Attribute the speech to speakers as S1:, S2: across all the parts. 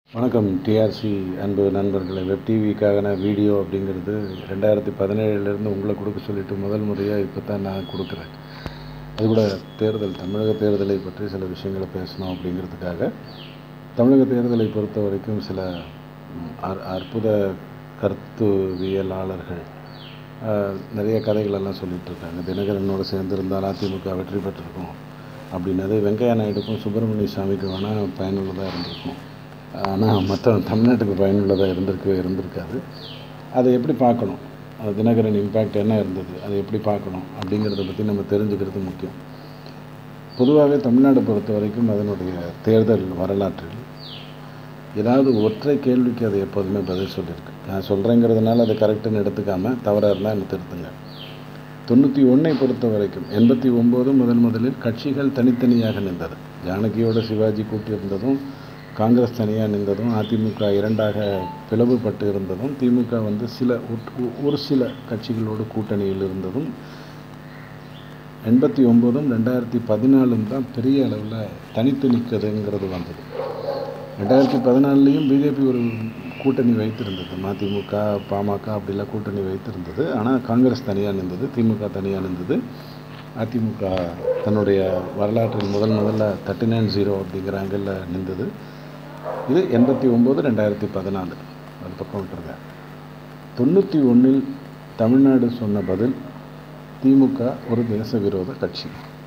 S1: வணக்கம் டிஆர்சி அன்பு நண்பர்களே வெப் டிவிக்கான வீடியோ அப்படிங்கிறது ரெண்டாயிரத்தி பதினேழுலேருந்து உங்களை கொடுக்க சொல்லிட்டு முதல் முறையாக இப்போ தான் நான் கொடுக்குறேன் அது கூட தேர்தல் தமிழக தேர்தலை பற்றி சில விஷயங்களை பேசணும் அப்படிங்கிறதுக்காக தமிழக தேர்தலை பொறுத்த வரைக்கும் சில ம், அற் அற்புத கருத்துவியலாளர்கள் ஆஹ், நிறைய கதைகளெல்லாம் சொல்லிட்டு இருக்காங்க தினகரனோடு சேர்ந்திருந்தால் அதிமுக வெற்றி பெற்றிருக்கும் அப்படின்னது வெங்கையா நாயுடுக்கும் சுப்பிரமணிய சாமிக்கு வேணால் பயனுள்ளதாக இருந்திருக்கும் ஆனால் மற்ற தமிழ்நாட்டுக்கு பயனுள்ளதாக இருந்திருக்கவே இருந்திருக்காது அதை எப்படி பார்க்கணும் அது தினகரன் இம்பேக்ட் என்ன இருந்தது அதை எப்படி பார்க்கணும் அப்படிங்கிறத பற்றி நம்ம தெரிஞ்சுக்கிறது முக்கியம் பொதுவாகவே தமிழ்நாடு பொறுத்த வரைக்கும் அதனுடைய தேர்தல் வரலாற்றில் ஏதாவது ஒற்றை கேள்விக்கு அது எப்போதுமே பதில் சொல்லியிருக்கு நான் சொல்கிறேங்கிறதுனால அதை கரெக்டுன்னு எடுத்துக்காம தவறாக இருந்தால் என்ன திருத்துங்க தொண்ணூற்றி ஒன்றை பொறுத்த வரைக்கும் எண்பத்தி ஒம்போது முதல் முதலில் கட்சிகள் தனித்தனியாக நின்றது ஜானகியோட சிவாஜி கூட்டியிருந்ததும் காங்கிரஸ் தனியாக நின்றதும் அதிமுக இரண்டாக பிளவுபட்டு இருந்ததும் திமுக வந்து சில ஒட்- ஒ- ஒரு சில கட்சிகளோடு கூட்டணியில் இருந்ததும் எண்பத்தி ஒம்போதும் ரெண்டாயிரத்தி பதினாலும் தான் பெரிய அளவில் தனித்து நிற்குதுங்கிறது வந்தது ரெண்டாயிரத்தி பதினாலுலேயும் பிஜேபி ஒரு கூட்டணி வைத்திருந்தது மதிமுக பாமக அப்படிலாம் கூட்டணி வைத்திருந்தது ஆனால் காங்கிரஸ் தனியாக நின்றது திமுக தனியாக நின்றது அதிமுக தன்னுடைய வரலாற்றில் முதல் முதல்ல தேர்ட்டி நைன் ஜீரோ அப்படிங்கிற ஆங்கிளில் நின்றது இது எண்பத்தி ஒம்பது ரெண்டாயிரத்தி பதினாலு அது பக்கம் விட்டுருங்க தொண்ணூற்றி ஒன்றில் தமிழ்நாடு சொன்ன பதில் திமுக ஒரு தேச விரோத கட்சி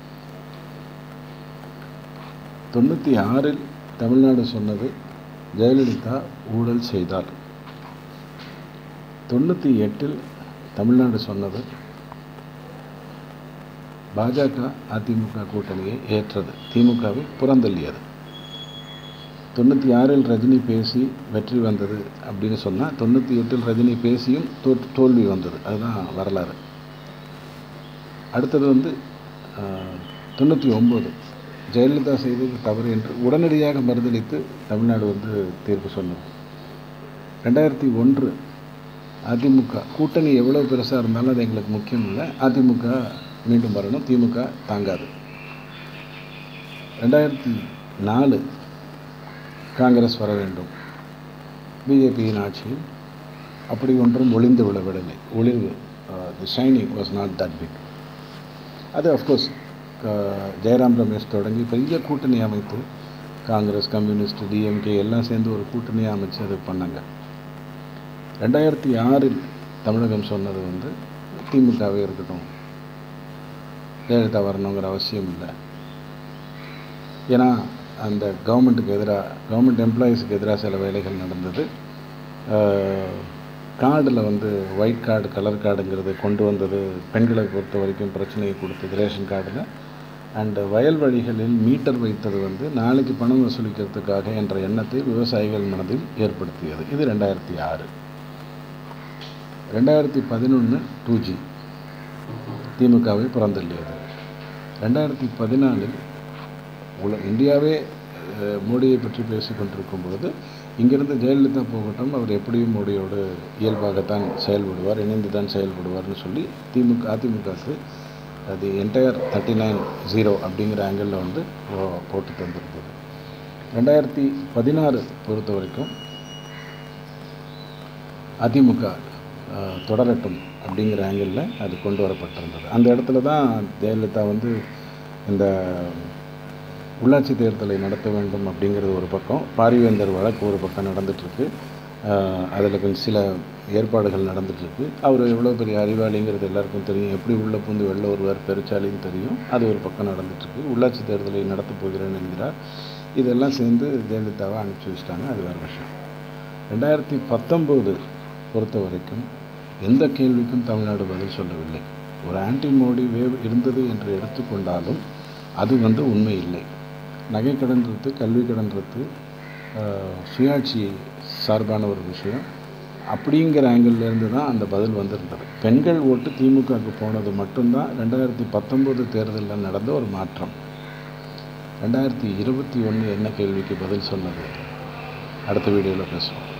S1: தொண்ணூற்றி ஆறில் தமிழ்நாடு சொன்னது ஜெயலலிதா ஊழல் செய்தார் தொண்ணூற்றி எட்டில் தமிழ்நாடு சொன்னது பாஜக அதிமுக கூட்டணியை ஏற்றது திமுகவை புறந்தள்ளியது தொண்ணூற்றி ஆறில் ரஜினி பேசி வெற்றி வந்தது அப்படின்னு சொன்னால் தொண்ணூற்றி எட்டில் ரஜினி பேசியும் தோ தோல்வி வந்தது அதுதான் வரலாறு அடுத்தது வந்து தொண்ணூற்றி ஒம்பது ஜெயலலிதா செய்தது தவறு என்று உடனடியாக மறுதளித்து தமிழ்நாடு வந்து தீர்ப்பு சொன்னது ரெண்டாயிரத்தி ஒன்று அதிமுக கூட்டணி எவ்வளோ பெருசாக இருந்தாலும் அது எங்களுக்கு முக்கியம் இல்லை அதிமுக மீண்டும் வரணும் திமுக தாங்காது ரெண்டாயிரத்தி நாலு காங்கிரஸ் வர வேண்டும் பிஜேபியின் ஆட்சியில் அப்படி ஒன்றும் ஒளிந்து விடவில்லை ஒளிவு the shining was not that big அது அஃப்கோர்ஸ் ஜெயராம் ரமேஷ் தொடங்கி பெரிய கூட்டணி அமைத்து காங்கிரஸ் கம்யூனிஸ்ட் டிஎம்கே எல்லாம் சேர்ந்து ஒரு கூட்டணியை அமைச்சு அது பண்ணாங்க ரெண்டாயிரத்தி ஆறில் தமிழகம் சொன்னது வந்து திமுகவே இருக்கட்டும் ஜெயலலிதா வரணுங்கிற அவசியம் இல்லை ஏன்னா அந்த கவர்மெண்ட்டுக்கு எதிராக கவர்மெண்ட் எம்ப்ளாயீஸுக்கு எதிராக சில வேலைகள் நடந்தது கார்டில் வந்து ஒயிட் கார்டு கலர் கார்டுங்கிறது கொண்டு வந்தது பெண்களை பொறுத்த வரைக்கும் பிரச்சனையை கொடுத்தது ரேஷன் கார்டில் அண்டு வயல்வெளிகளில் மீட்டர் வைத்தது வந்து நாளைக்கு பணம் வசூலிக்கிறதுக்காக என்ற எண்ணத்தை விவசாயிகள் மனதில் ஏற்படுத்தியது இது ரெண்டாயிரத்தி ஆறு ரெண்டாயிரத்தி பதினொன்று டூ ஜி திமுகவை புறந்தள்ளியது ரெண்டாயிரத்தி பதினாலில் உல இந்தியாவே அஹ், மோடியை பற்றி பேசி கொண்டிருக்கும் பொழுது இங்கிருந்து ஜெயலலிதா போகட்டும் அவர் எப்படியும் மோடியோடு இயல்பாகத்தான் செயல்படுவார் இணைந்து தான் செயல்படுவார்னு சொல்லி திமுக அதிமுகவுக்கு அது என்டையர் தேர்ட்டி நைன் ஜீரோ அப்படிங்கிற ஆங்கிளில் வந்து போ- போட்டு தந்திருந்தது ரெண்டாயிரத்தி பதினாறு பொறுத்த வரைக்கும் அதிமுக அஹ், தொடரட்டும் அப்படிங்கிற ஆங்கிளில் அது கொண்டு வரப்பட்டிருந்தது அந்த இடத்துல தான் ஜெயலலிதா வந்து இந்த உள்ளாட்சி தேர்தலை நடத்த வேண்டும் அப்படிங்கிறது ஒரு பக்கம் பாரிவேந்தர் வழக்கு ஒரு பக்கம் நடந்துகிட்ருக்கு அதில் கொஞ்சம் சில ஏற்பாடுகள் நடந்துகிட்ருக்கு அவர் எவ்வளோ பெரிய அறிவாளிங்கிறது எல்லாருக்கும் தெரியும் எப்படி உள்ள பூந்து வெளில வருவார் பெருச்சாலின்னு தெரியும் அது ஒரு பக்கம் நடந்துகிட்ருக்கு உள்ளாட்சி தேர்தலை நடத்தப் போகிறேன் என்கிறார் இதெல்லாம் சேர்ந்து ஜெயலலிதாவை அனுப்பிச்சி வச்சிட்டாங்க அது வேறு விஷயம் ரெண்டாயிரத்தி பத்தொம்போது பொறுத்த வரைக்கும் எந்த கேள்விக்கும் தமிழ்நாடு பதில் சொல்லவில்லை ஒரு ஆன்டி மோடி வேவ் இருந்தது என்று எடுத்துக்கொண்டாலும் அது வந்து உண்மை இல்லை நகை கடன் ரத்து கல்வி கடன் ரத்து ஆஹ், சுயாட்சி சார்பான ஒரு விஷயம் அப்படிங்கிற ஆங்கிள்லேருந்து தான் அந்த பதில் வந்திருந்தது பெண்கள் ஓட்டு திமுகவுக்கு போனது மட்டும்தான் ரெண்டாயிரத்தி பத்தொம்போது தேர்தலில் நடந்த ஒரு மாற்றம் ரெண்டாயிரத்தி இருபத்தி ஒன்று என்ன கேள்விக்கு பதில் சொன்னது அடுத்த வீடியோவில் பேசுவோம்